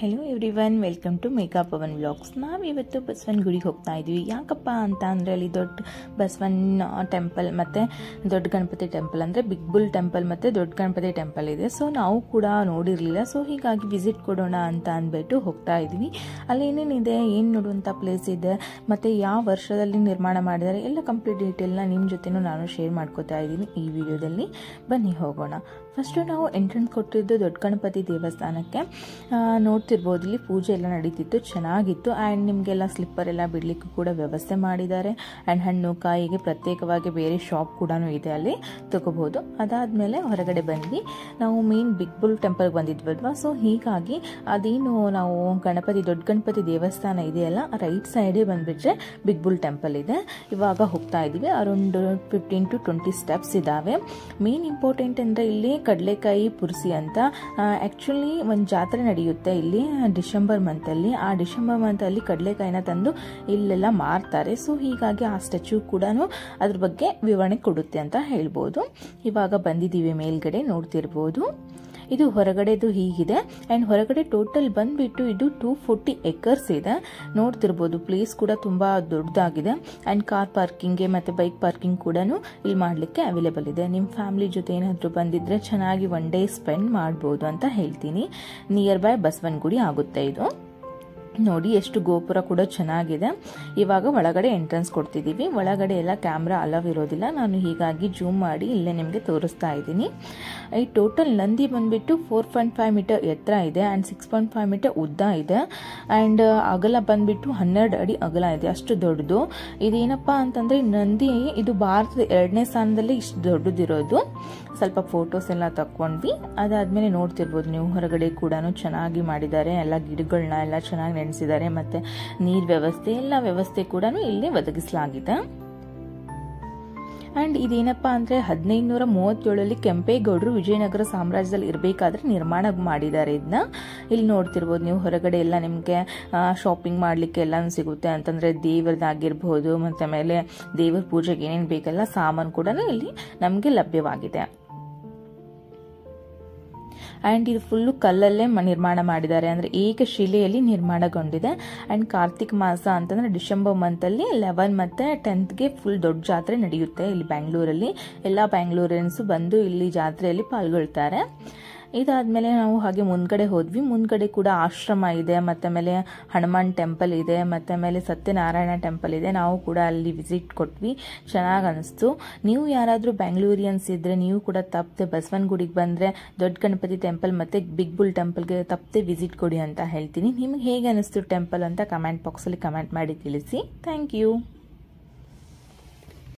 hello everyone welcome to Meka Pavan vlogs ನಾವಿವತ್ತು ಬಸವನ ಗುಡಿಗೆ ಹೋಗ್ತಾ ಇದ್ವಿ ಯಾಕಪ್ಪ ಅಂತ ಅಂದರೆ ಅಲ್ಲಿ ದೊಡ್ಡ ಬಸವನ ಟೆಂಪಲ್ ಮತ್ತು ದೊಡ್ಡ ಗಣಪತಿ ಟೆಂಪಲ್ ಅಂದರೆ ಬಿಗ್ ಬುಲ್ ಟೆಂಪಲ್ ಮತ್ತು ದೊಡ್ಡ ಗಣಪತಿ ಟೆಂಪಲ್ ಇದೆ ಸೊ ನಾವು ಕೂಡ ನೋಡಿರಲಿಲ್ಲ ಸೊ ಹೀಗಾಗಿ ವಿಸಿಟ್ ಕೊಡೋಣ ಅಂತ ಅಂದ್ಬಿಟ್ಟು ಹೋಗ್ತಾ ಇದ್ವಿ ಅಲ್ಲಿ ಏನೇನಿದೆ ಏನು ನೋಡುವಂಥ ಪ್ಲೇಸ್ ಇದೆ ಮತ್ತು ಯಾವ ವರ್ಷದಲ್ಲಿ ನಿರ್ಮಾಣ ಮಾಡಿದ್ದಾರೆ ಎಲ್ಲ ಕಂಪ್ಲೀಟ್ ಡೀಟೇಲ್ನ ನಿಮ್ಮ ಜೊತೆನೂ ನಾನು ಶೇರ್ ಮಾಡ್ಕೋತಾ ಇದ್ದೀನಿ ಈ ವಿಡಿಯೋದಲ್ಲಿ ಬನ್ನಿ ಹೋಗೋಣ ಫಸ್ಟು ನಾವು ಎಂಟ್ರೆನ್ಸ್ ಕೊಟ್ಟಿದ್ದು ದೊಡ್ಡ ಗಣಪತಿ ದೇವಸ್ಥಾನಕ್ಕೆ ಆ, ನೋಡ್ತಿರ್ಬೋದು ಇಲ್ಲಿ ಪೂಜೆ ಎಲ್ಲ ನಡೀತಿತ್ತು ಚೆನ್ನಾಗಿತ್ತು ಆ್ಯಂಡ್ ನಿಮಗೆಲ್ಲ ಸ್ಲಿಪ್ಪರ್ ಎಲ್ಲ ಬಿಡಲಿಕ್ಕೂ ಕೂಡ ವ್ಯವಸ್ಥೆ ಮಾಡಿದ್ದಾರೆ ಆ್ಯಂಡ್ ಹಣ್ಣು ಕಾಯಿಗೆ ಪ್ರತ್ಯೇಕವಾಗಿ ಬೇರೆ ಶಾಪ್ ಕೂಡ ಇದೆ ಅಲ್ಲಿ ತಗೋಬಹುದು ಅದಾದಮೇಲೆ ಹೊರಗಡೆ ಬಂದ್ವಿ ನಾವು ಮೇನ್ ಬಿಗ್ ಬುಲ್ ಟೆಂಪಲ್ಗೆ ಬಂದಿದ್ವಲ್ವಾ ಸೊ ಹೀಗಾಗಿ ಅದೇನು ನಾವು ಗಣಪತಿ ದೊಡ್ಡ ಗಣಪತಿ ದೇವಸ್ಥಾನ ಇದೆಯಲ್ಲ ರೈಟ್ ಸೈಡೇ ಬಂದ್ಬಿಟ್ರೆ ಬಿಗ್ ಬುಲ್ ಟೆಂಪಲ್ ಇದೆ ಇವಾಗ ಹೋಗ್ತಾ ಇದ್ದೀವಿ around fifteen to twenty steps ಇದ್ದಾವೆ ಮೇನ್ ಇಂಪಾರ್ಟೆಂಟ್ ಅಂದರೆ ಇಲ್ಲಿ ಕಡಲೆಕಾಯಿ ಪುರ್ಸಿ ಅಂತ ಆ್ಯಕ್ಚುಲಿ ಒಂದು ಜಾತ್ರೆ ನಡೆಯುತ್ತೆ ಇಲ್ಲಿ ಡಿಸೆಂಬರ್ ಮಂತಲ್ಲಿ ಆ ಡಿಸೆಂಬರ್ ಮಂತಲ್ಲಿ ಕಡಲೆಕಾಯಿನ ತಂದು ಇಲ್ಲೆಲ್ಲ ಮಾರ್ತಾರೆ ಸೊ ಹೀಗಾಗಿ ಆ ಸ್ಟ್ಯಾಚ್ಯೂ ಕೂಡ ಅದ್ರ ಬಗ್ಗೆ ವಿವರಣೆ ಕೊಡುತ್ತೆ ಅಂತ ಹೇಳ್ಬೋದು ಇವಾಗ ಬಂದಿದ್ದೀವಿ ಮೇಲ್ಗಡೆ ನೋಡ್ತಿರ್ಬೋದು ಇದು ಹೊರಗಡೆದು ಹೀಗಿದೆ ಆ್ಯಂಡ್ ಹೊರಗಡೆ ಟೋಟಲ್ ಬಂದ್ಬಿಟ್ಟು ಇದು ಟೂ ಫೋರ್ಟಿ ಎಕರ್ಸ್ ಇದೆ ನೋಡ್ತಿರ್ಬೋದು ಪ್ಲೇಸ್ ಕೂಡ ತುಂಬ ದೊಡ್ಡದಾಗಿದೆ ಆ್ಯಂಡ್ ಕಾರ್ ಪಾರ್ಕಿಂಗ್ಗೆ ಮತ್ತು ಬೈಕ್ ಪಾರ್ಕಿಂಗ್ ಕೂಡ ಇಲ್ಲಿ ಮಾಡಲಿಕ್ಕೆ ಅವೈಲೇಬಲ್ ಇದೆ ನಿಮ್ಮ ಫ್ಯಾಮಿಲಿ ಜೊತೆ ಏನಾದರೂ ಬಂದಿದ್ರೆ ಚೆನ್ನಾಗಿ ಒನ್ ಡೇ ಸ್ಪೆಂಡ್ ಮಾಡ್ಬೋದು ಅಂತ ಹೇಳ್ತೀನಿ ನಿಯರ್ ಬೈ ಬಸವನಗುಡಿ ಆಗುತ್ತೆ ಇದು ನೋಡಿ ಎಷ್ಟು ಗೋಪುರ ಕೂಡ ಚೆನ್ನಾಗಿದೆ ಇವಾಗ ಒಳಗಡೆ ಎಂಟ್ರೆನ್ಸ್ ಕೊಡ್ತಿದ್ದೀವಿ ಒಳಗಡೆ ಎಲ್ಲ ಕ್ಯಾಮ್ರಾ ಅಲವ್ ಇರೋದಿಲ್ಲ ನಾನು ಹೀಗಾಗಿ ಜೂಮ್ ಮಾಡಿ ಇಲ್ಲೇ ನಿಮಗೆ ತೋರಿಸ್ತಾ ಇದ್ದೀನಿ ಈ ಟೋಟಲ್ ನಂದಿ ಬಂದ್ಬಿಟ್ಟು ಫೋರ್ ಪಾಯಿಂಟ್ ಫೈವ್ ಮೀಟರ್ ಎತ್ತರ ಇದೆ and six point five meter ಉದ್ದ ಇದೆ ಆ್ಯಂಡ್ ಅಗಲ ಬಂದ್ಬಿಟ್ಟು ಹನ್ನೆರಡು ಅಡಿ ಅಗಲ ಇದೆ ಅಷ್ಟು ದೊಡ್ಡದು ಇದೇನಪ್ಪ ಅಂತಂದರೆ ನಂದಿ ಇದು ಭಾರತದ ಎರಡನೇ ಸ್ಥಾನದಲ್ಲಿ ಇಷ್ಟು ದೊಡ್ಡದಿರೋದು ಸ್ವಲ್ಪ ಫೋಟೋಸ್ ಎಲ್ಲ ತಕ್ಕೊಂಡ್ವಿ ಅದಾದಮೇಲೆ ನೋಡ್ತಿರ್ಬೋದು ನೀವು ಹೊರಗಡೆ ಕೂಡ ಚೆನ್ನಾಗಿ ಮಾಡಿದ್ದಾರೆ ಎಲ್ಲ ಗಿಡಗಳನ್ನ ಎಲ್ಲ ಚೆನ್ನಾಗಿ ನೆನೆಸಿದ್ದಾರೆ ಮತ್ತು ನೀರು ವ್ಯವಸ್ಥೆ ಎಲ್ಲ ವ್ಯವಸ್ಥೆ ಕೂಡ ಇಲ್ಲಿ ಒದಗಿಸಲಾಗಿದೆ ಆ್ಯಂಡ್ ಇದೇನಪ್ಪ ಅಂದರೆ ಹದಿನೈದು ನೂರ ಮೂವತ್ತೇಳರಲ್ಲಿ ಕೆಂಪೇಗೌಡರು ವಿಜಯನಗರ ಸಾಮ್ರಾಜ್ಯದಲ್ಲಿ ಇರಬೇಕಾದ್ರೆ ನಿರ್ಮಾಣ ಮಾಡಿದ್ದಾರೆ ಇದನ್ನ ಇಲ್ಲಿ ನೋಡ್ತಿರ್ಬೋದು ನೀವು ಹೊರಗಡೆ ಎಲ್ಲ ನಿಮಗೆ ಶಾಪಿಂಗ್ ಮಾಡಲಿಕ್ಕೆ ಎಲ್ಲನೂ ಸಿಗುತ್ತೆ ಅಂತಂದರೆ ದೇವರದಾಗಿರ್ಬೋದು ಮತ್ತು ಆಮೇಲೆ ದೇವರ ಪೂಜೆಗೆ ಏನೇನು ಬೇಕಲ್ಲ ಸಾಮಾನು ಕೂಡ ಇಲ್ಲಿ ನಮಗೆ ಲಭ್ಯವಾಗಿದೆ ಆ್ಯಂಡ್ ಇದು ಫುಲ್ಲು ಕಲ್ಲಲ್ಲೇ ಮ- ನಿರ್ಮಾಣ ಮಾಡಿದ್ದಾರೆ ಅಂದರೆ ಏಕಶಿಲೆಯಲ್ಲಿ ನಿರ್ಮಾಣಗೊಂಡಿದೆ ಆ್ಯಂಡ್ ಕಾರ್ತಿಕ್ ಮಾಸ ಅಂತಂದರೆ ಡಿಸೆಂಬರ್ ಮಂತಲ್ಲಿ ಲೆವೆನ್ ಮತ್ತು ಟೆಂತ್ಗೆ ಫುಲ್ ದೊಡ್ಡ ಜಾತ್ರೆ ನಡೆಯುತ್ತೆ ಇಲ್ಲಿ ಬ್ಯಾಂಗ್ಳೂರಲ್ಲಿ ಎಲ್ಲ ಬ್ಯಾಂಗ್ಳೂರಿಯನ್ಸು ಬಂದು ಇಲ್ಲಿ ಜಾತ್ರೆಯಲ್ಲಿ ಪಾಲ್ಗೊಳ್ತಾರೆ ಇದಾದಮೇಲೆ ನಾವು ಹಾಗೆ ಮುಂದ್ಗಡೆ ಹೋದ್ವಿ ಮುಂದ್ಗಡೆ ಕೂಡ ಆಶ್ರಮ ಇದೆ ಮತ್ತು ಆಮೇಲೆ ಹನುಮಾನ್ ಟೆಂಪಲ್ ಇದೆ ಮತ್ತು ಆಮೇಲೆ ಸತ್ಯನಾರಾಯಣ ಟೆಂಪಲ್ ಇದೆ ನಾವು ಕೂಡ ಅಲ್ಲಿ ವಿಸಿಟ್ ಕೊಟ್ವಿ ಚೆನ್ನಾಗಿ ಅನಿಸ್ತು ನೀವು ಯಾರಾದರೂ ಬ್ಯಾಂಗ್ಳೂರಿಯನ್ಸ್ ಇದ್ದರೆ ನೀವು ಕೂಡ ತಪ್ಪದೆ ಬಸವನಗುಡಿಗೆ ಬಂದರೆ ದೊಡ್ಡ ಗಣಪತಿ ಟೆಂಪಲ್ ಮತ್ತು ಬಿಗ್ ಬುಲ್ ಟೆಂಪಲ್ಗೆ ತಪ್ಪದೆ ವಿಸಿಟ್ ಕೊಡಿ ಅಂತ ಹೇಳ್ತೀನಿ ನಿಮ್ಗೆ ಹೇಗೆ ಅನಿಸ್ತು ಟೆಂಪಲ್ ಅಂತ ಕಮೆಂಟ್ ಬಾಕ್ಸಲ್ಲಿ ಕಮೆಂಟ್ ಮಾಡಿ ತಿಳಿಸಿ ಥ್ಯಾಂಕ್ ಯು